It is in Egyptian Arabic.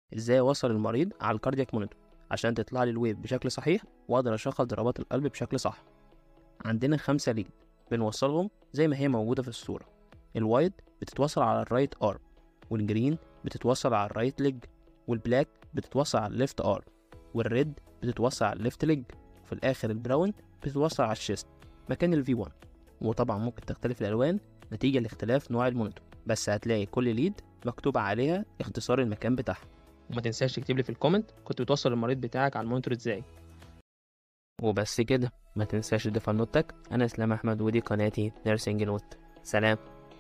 ازاي اوصل المريض على الكاردياك مونيتور عشان تطلع لي الويف بشكل صحيح واقدر اشغل ضربات القلب بشكل صح عندنا خمسة ليد بنوصلهم زي ما هي موجودة في الصورة الوايت بتتوصل على الرايت ار والجرين بتتوصل على الرايت ليج والبلاك بتتوصل على الليفت ار والريد بتتوصل على الليفت ليج وفي الاخر البراون بتتوصل على الشيست مكان الفي 1 وطبعا ممكن تختلف الالوان نتيجة لاختلاف نوع المونيتور بس هتلاقي كل ليد مكتوب عليها اختصار المكان بتاعها وما تنساش تكتب لي في الكومنت كنت بتوصل المريض بتاعك على المونيتور ازاي وبس كده ما تنساش تضيف على نوتك انا اسلام احمد ودي قناتي نيرسينج نوت سلام